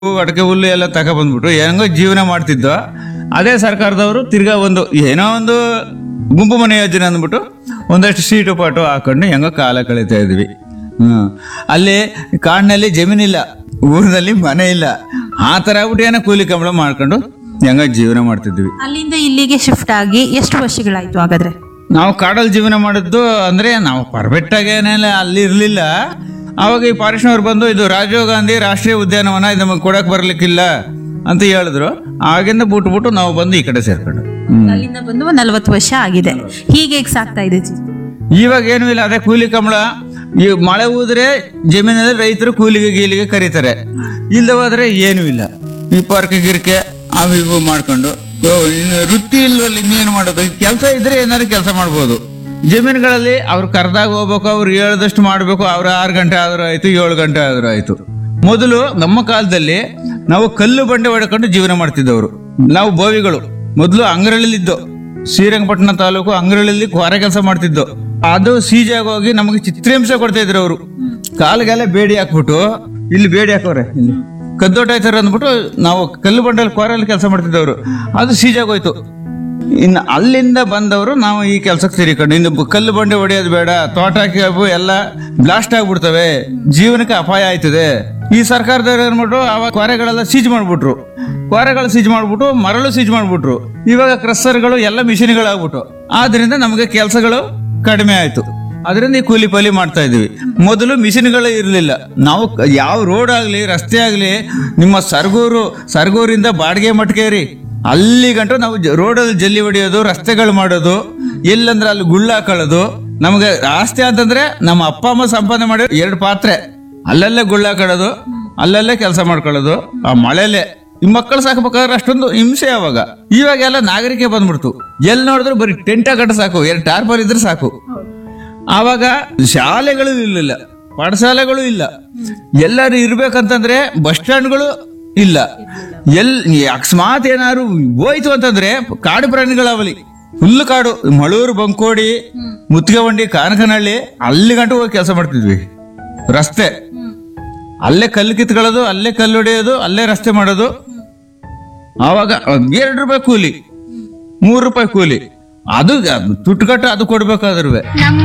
ಅಡಕೆ ಹುಲ್ಲು ಎಲ್ಲ ತಗೊಬಂದ್ಬಿಟ್ಟು ಹೆಂಗೋ ಜೀವನ ಮಾಡ್ತಿದ್ದೋ ಅದೇ ಸರ್ಕಾರದವರು ತಿರ್ಗಾ ಒಂದು ಏನೋ ಒಂದು ಗುಂಪು ಮನೆ ಯೋಜನೆ ಅಂದ್ಬಿಟ್ಟು ಒಂದಷ್ಟು ಸೀಟು ಪಾಟು ಹಾಕೊಂಡು ಹೆಂಗೋ ಕಾಲ ಕಳೀತಾ ಇದ್ವಿ ಹ್ಮ್ ಅಲ್ಲಿ ಕಾಡಿನಲ್ಲಿ ಜಮೀನಿಲ್ಲ ಊರಿನಲ್ಲಿ ಮನೆ ಇಲ್ಲ ಆ ತರ ಆಗ್ಬಿಟ್ಟು ಏನೋ ಕೂಲಿ ಕಂಬಳ ಮಾಡ್ಕೊಂಡು ಹೆಂಗೋ ಜೀವನ ಮಾಡ್ತಿದ್ವಿ ಅಲ್ಲಿಂದ ಇಲ್ಲಿಗೆ ಶಿಫ್ಟ್ ಆಗಿ ಎಷ್ಟು ವರ್ಷಗಳಾಯ್ತು ಹಾಗಾದ್ರೆ ನಾವು ಕಾಡಲ್ಲಿ ಜೀವನ ಮಾಡಿದ್ದು ಅಂದ್ರೆ ನಾವು ಪರ್ಫೆಕ್ಟ್ ಆಗೇನೆಲ್ಲ ಅಲ್ಲಿ ಇರ್ಲಿಲ್ಲ ಅವಾಗ ಈ ಫಾರೆಸ್ಟ್ನವ್ರು ಬಂದು ಇದು ರಾಜೀವ್ ಗಾಂಧಿ ರಾಷ್ಟ್ರೀಯ ಉದ್ಯಾನವನ ಇದು ನಮಗೆ ಕೊಡಕ್ ಬರ್ಲಿಕ್ಕಿಲ್ಲ ಅಂತ ಹೇಳಿದ್ರು ಆಗಿಂದ ಬಿಟ್ಬಿಟ್ಟು ನಾವು ಬಂದು ಈ ಕಡೆ ಸೇರ್ಕೊಂಡು ಹ್ಮ್. ಅಲ್ಲಿಂದ ಬಂದು ಒಂದ್ ನಲ್ವತ್ತು ವರ್ಷ ಆಗಿದೆ ಹೀಗೆ ಹೇಗ್ ಸಾಕ್ತಾ ಇದೆ ಜೀವನ? ಇವಾಗ ಏನೂ ಇಲ್ಲ ಅದೇ ಕೂಲಿ ಕಂಬಳ ಈ ಮಳೆ ಹೋದ್ರೆ ಜಮೀನಲ್ಲಿ ರೈತರು ಕೂಲಿಗೆ ಗೀಲಿಗೆ ಕರೀತಾರೆ ಇಲ್ಲದೆ ಹೋದ್ರೆ ಏನೂ ಇಲ್ಲ ಈ ಪಾರ್ಕ್ ಗಿರ್ಕೆ ಅವು ಇವು ಮಾಡ್ಕೊಂಡು ಓ, ಇನ್ನು ವೃತ್ತಿ ಇಲ್ವಲ್ಲ ಇನ್ನೇನು ಮಾಡೋದು ಕೆಲಸ ಇದ್ರೆ ಏನಾದ್ರು ಕೆಲಸ ಮಾಡ್ಬೋದು ಜಮೀನುಗಳಲ್ಲಿ ಅವ್ರು ಕರೆದಾಗ ಹೋಗ್ಬೇಕು ಅವ್ರು ಹೇಳ್ದಷ್ಟು ಮಾಡ್ಬೇಕು ಅವ್ರು ಆರು ಗಂಟೆ ಆದ್ರೂ ಆಯ್ತು ಏಳು ಗಂಟೆ ಆದ್ರೂ ಆಯ್ತು ಮೊದಲು ನಮ್ಮ ಕಾಲದಲ್ಲಿ ನಾವು ಕಲ್ಲು ಬಂಡೆ ಹೊಡ್ಕೊಂಡು ಜೀವನ ಮಾಡ್ತಿದ್ದವರು ನಾವು ಬೋವಿಗಳು ಮೊದಲು ಅಂಗರಳ್ಳಿಲಿದ್ದು ಶ್ರೀರಂಗಪಟ್ಟಣ ತಾಲೂಕು ಅಂಗರಳ್ಳಿ ಕ್ವಾರೆ ಕೆಲಸ ಮಾಡ್ತಿದ್ದು ಅದು ಸೀಜಾಗಿ ಹೋಗಿ ನಮಗೆ ಚಿತ್ರಹಿಂಸೆ ಕೊಡ್ತಾ ಇದ್ರು ಅವರು ಕಾಲಿಗೆಲ್ಲ ಬೇಡಿ ಹಾಕ್ಬಿಟ್ಟು ಇಲ್ಲಿ ಬೇಡಿ ಹಾಕೋರೆ ಇಲ್ಲಿ ಕದ್ದೋಟ ಆಯ್ತಾರ ಅಂದ್ಬಿಟ್ಟು ನಾವು ಕಲ್ಲು ಬಂಡಲ್ಲಿ ಕ್ವಾರಲ್ಲಿ ಕೆಲಸ ಮಾಡ್ತಿದ್ದವರು ಅದು ಸೀಜಾಗಿ ಹೋಯ್ತು ಇನ್ನು ಅಲ್ಲಿಂದ ಬಂದವರು ನಾವು ಈ ಕೆಲಸಕ್ಕೆ ಸೇರಿಕೊಂಡು ಇನ್ನು ಬ- ಕಲ್ಲು ಬಂಡೆ ಹೊಡೆಯೋದು ಬೇಡ ತೋಟ ಹಾಕಿ ಎಲ್ಲ ಬ್ಲಾಸ್ಟ್ ಆಗ್ಬಿಡ್ತವೆ ಜೀವನಕ್ಕೆ ಅಪಾಯ ಆಯ್ತದೆ ಈ ಸರ್ಕಾರದವ್ರು ಏನ್ಬಿಟ್ರು ಅವಾಗ ಕ್ವಾರೆಗಳೆಲ್ಲ ಸೀಜ್ ಮಾಡ್ಬಿಟ್ರು ಕ್ವಾರೆಗಳು ಸೀಜ್ ಮಾಡ್ಬಿಟ್ಟು ಮರಳು ಸೀಜ್ ಮಾಡ್ಬಿಟ್ರು ಇವಾಗ ಕ್ರಸ್ಸರ್ಗಳು ಎಲ್ಲ ಮಿಷಿನ್ಗಳಾಗ್ಬಿಟ್ಟು ಆದ್ರಿಂದ ನಮಗೆ ಕೆಲಸಗಳು ಕಡಿಮೆ ಆಯ್ತು ಅದರಿಂದ ಈ ಕೂಲಿ ಪಾಲಿ ಮಾಡ್ತಾ ಇದೀವಿ ಮೊದಲು ಮಿಷಿನ್ಗಳು ಇರಲಿಲ್ಲ ನಾವು ಕ- ಯಾವ ರೋಡ್ ಆಗ್ಲಿ ರಸ್ತೆ ಆಗ್ಲಿ ನಿಮ್ಮ ಸರ್ಗೂರು ಸರ್ಗೂರಿಂದ ಬಾಡಿಗೆ ಮಟ್ಕೇರಿ ಅಲ್ಲಿ ಗಂಟು ನಾವು ಜ- ರೋಡಲ್ಲಿ ಜಲ್ಲಿ ಹೊಡೆಯೋದು ರಸ್ತೆಗಳು ಮಾಡೋದು ಎಲ್ಲಂದ್ರೆ ಅಲ್ಲಿ ಗುಳ್ಳ ಹಾಕೊಳ್ಳೋದು ನಮಗೆ ಆಸ್ತಿ ಅಂತಂದ್ರೆ ನಮ್ಮ ಅಪ್ಪ ಅಮ್ಮ ಸಂಪಾದನೆ ಮಾಡಿ ಎರಡು ಪಾತ್ರೆ ಅಲ್ಲಲ್ಲೇ ಗುಳ್ಳ ಹಾಕೊಳ್ಳೋದು ಅಲ್ಲಲ್ಲೇ ಕೆಲಸ ಮಾಡ್ಕೊಳ್ಳೋದು ಆ ಮಳೆಲೆ ಈ ಮಕ್ಕಳು ಸಾಕಬೇಕಾದ್ರೆ ಅಷ್ಟೊಂದು ಹಿಂಸೆ ಅವಾಗ ಇವಾಗ ಎಲ್ಲ ನಾಗರಿಕೆ ಬಂದ್ಬಿಡ್ತು ಎಲ್ಲಿ ನೋಡಿದ್ರು ಬರೀ ಟೆಂಟ ಕಟ್ಟ ಸಾಕು ಎರಡು ಟಾರ್ಪಲ್ ಇದ್ರೆ ಸಾಕು ಆವಾಗ ಶಾಲೆಗಳು ಇರಲಿಲ್ಲ ಪಾಠಶಾಲೆಗಳು ಇಲ್ಲ ಎಲ್ಲರೂ ಇರ್ಬೇಕಂತಂದ್ರೆ ಬಸ್ ಸ್ಟ್ಯಾಂಡ್ಗಳು ಇಲ್ಲ ಎಲ್ ಅಕಸ್ಮಾತ್ ಏನಾದ್ರು ಹೋಯ್ತು ಅಂತಂದ್ರೆ ಕಾಡು ಪ್ರಾಣಿಗಳಾವಲಿ ಫುಲ್ ಕಾಡು ಮಳೂರು ಬಂಕೋಡಿ ಮುತ್ತಿಗೆವಂಡಿ ಕಾನಕನಹಳ್ಳಿ ಅಲ್ಲಿ ಗಂಟು ಹೋಗಿ ಕೆಲಸ ಮಾಡ್ತಿದ್ವಿ ರಸ್ತೆ ಅಲ್ಲೇ ಕಲ್ಲು ಕಿತ್ಕೊಳ್ಳೋದು ಅಲ್ಲೇ ಕಲ್ಲು ಹೊಡೆಯೋದು ಅಲ್ಲೇ ರಸ್ತೆ ಮಾಡೋದು ಆವಾಗ ಎರಡು ರೂಪಾಯಿ ಕೂಲಿ ಮೂರು ರೂಪಾಯಿ ಕೂಲಿ ಅದು ತುಟ್ಕಟ್ಟು ಅದು ಕೊಡ್ಬೇಕಾದ್ರೂ